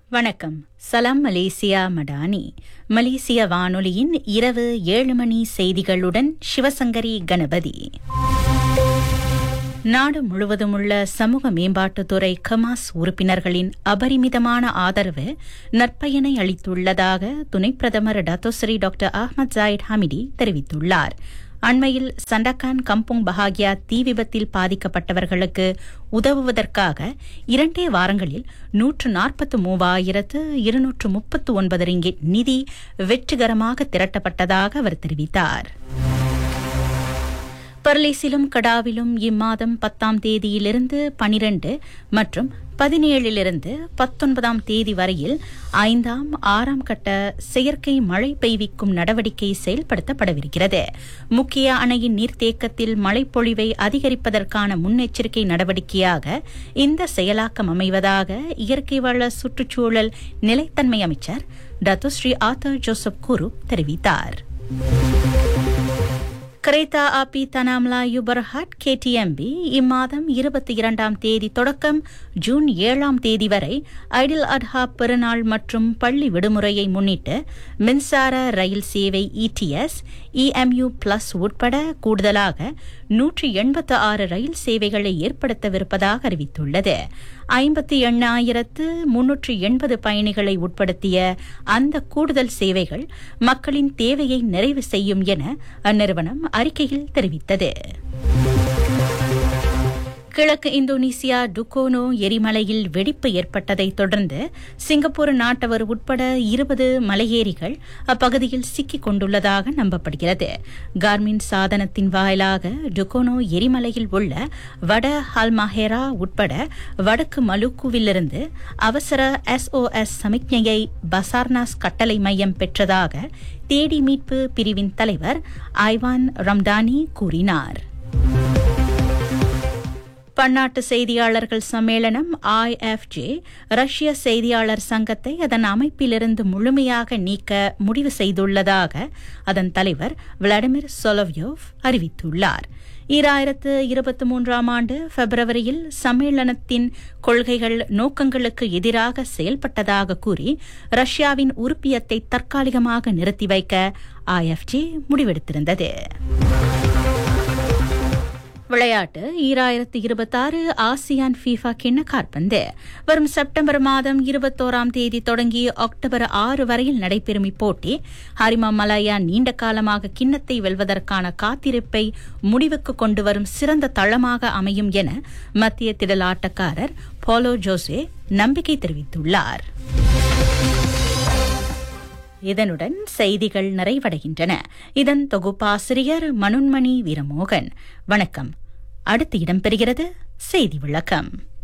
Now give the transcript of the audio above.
வணக்கம் சலாம் மலேசியா மடானி மலேசிய வானொலியின் இரவு ஏழு மணி செய்திகளுடன் சிவசங்கரி கணபதி நாடு முழுவதும் உள்ள சமூக மேம்பாட்டுத்துறை கமாஸ் உறுப்பினர்களின் அபரிமிதமான ஆதரவு நற்பயனை அளித்துள்ளதாக துணை பிரதமர் Datuk Seri doctor Ahmad Zahid Hamidi தெரிவித்துள்ளார் அண்மையில் சண்டகான் கம்புங் பஹாகியா தீ விபத்தில் பாதிக்கப்பட்டவர்களுக்கு உதவுவதற்காக இரண்டே வாரங்களில் நூற்று நாற்பத்து மூவாயிரத்து இருநூற்று முப்பத்து ஒன்பது ரிங்கிட் நிதி வெற்றிகரமாக திரட்டப்பட்டதாக அவர் தெரிவித்தார் பர்லேசிலும் கடாவிலும் இம்மாதம் பத்தாம் தேதியிலிருந்து பனிரண்டு மற்றும் பதினேழிலிருந்து பத்தொன்பதாம் தேதி வரையில் ஐந்தாம் ஆறாம் கட்ட செயற்கை மழை பெய்விக்கும் நடவடிக்கை செயல்படுத்தப்படவிருக்கிறது முக்கிய அணையின் நீர்த்தேக்கத்தில் மழைப்பொழிவை அதிகரிப்பதற்கான முன்னெச்சரிக்கை நடவடிக்கையாக இந்த செயலாக்கம் அமைவதாக இயற்கை வள சுற்றுச்சூழல் நிலைத்தன்மை அமைச்சர் டத்துஸ்ரீ ஆத்தர் ஜோசப் குரு தெரிவித்தார் கிரேத்தா ஆபி தனாம்லா யுபர்ஹாட் கேடிஎம்பி இம்மாதம் இருபத்தி இரண்டாம் தேதி தொடக்கம் ஜூன் ஏழாம் தேதி வரை ஐடில் அட்ஹா பெருநாள் மற்றும் பள்ளி விடுமுறையை முன்னிட்டு மின்சார ரயில் சேவை இடிஎஸ் இஎம்யூ பிளஸ் உட்பட கூடுதலாக நூற்றி எண்பத்து ஆறு ரயில் சேவைகளை ஏற்படுத்தவிருப்பதாக அறிவித்துள்ளது ஐம்பத்தி எண்ணாயிரத்து முன்னூற்று எண்பது பயணிகளை உட்படுத்திய அந்த கூடுதல் சேவைகள் மக்களின் தேவையை நிறைவு செய்யும் என அந்நிறுவனம் அறிக்கையில் தெரிவித்தது கிழக்கு இந்தோனேசியா டுகோனோ எரிமலையில் வெடிப்பு ஏற்பட்டதைத் தொடர்ந்து சிங்கப்பூர் நாட்டவர் உட்பட இருபது மலையேறிகள் அப்பகுதியில் சிக்கிக் கொண்டுள்ளதாக நம்பப்படுகிறது கார்மின் சாதனத்தின் வாயிலாக டுகோனோ எரிமலையில் உள்ள வட ஹல்மாஹேரா உட்பட வடக்கு மலுக்குவிலிருந்து அவசர எஸ்ஓஎஸ் சமிக்ஞையை பசார்னாஸ் கட்டளை மையம் பெற்றதாக தேடி மீட்பு பிரிவின் தலைவர் ஐவான் ரம்டானி கூறினார் பன்னாட்டு செய்தியாளர்கள் சம்மேளனம் ஐஎஃப்ஜே ரஷ்ய செய்தியாளர் சங்கத்தை அதன் அமைப்பிலிருந்து முழுமையாக நீக்க முடிவு செய்துள்ளதாக அதன் தலைவர் விளாடிமிர் சொலவ்யோவ் அறிவித்துள்ளார் ஈராயிரத்து இருபத்தி மூன்றாம் ஆண்டு பிப்ரவரியில் சம்மேளனத்தின் கொள்கைகள் நோக்கங்களுக்கு எதிராக செயல்பட்டதாக கூறி ரஷ்யாவின் உறுப்பியத்தை தற்காலிகமாக நிறுத்தி வைக்க ஐஎஃப்ஜே முடிவெடுத்திருந்தது விளையாட்டு ஈராயிரத்து இருபத்தாறு ஆசியான் ஃபீஃபா கிண்ண காற்பந்து வரும் செப்டம்பர் மாதம் இருபத்தோராம் தேதி தொடங்கி அக்டோபர் ஆறு வரையில் நடைபெறும் இப்போட்டி ஹரிமா மலாயா நீண்ட காலமாக கிண்ணத்தை வெல்வதற்கான காத்திருப்பை முடிவுக்கு கொண்டு வரும் சிறந்த தளமாக அமையும் என மத்திய திடல் ஆட்டக்காரர் போலோ ஜோசே நம்பிக்கை தெரிவித்துள்ளார் இதனுடன் செய்திகள் நிறைவடைகின்றன இதன் தொகுப்பாசிரியர் மனுண்மணி வீரமோகன் வணக்கம் அடுத்து இடம்பெறுகிறது செய்தி விளக்கம்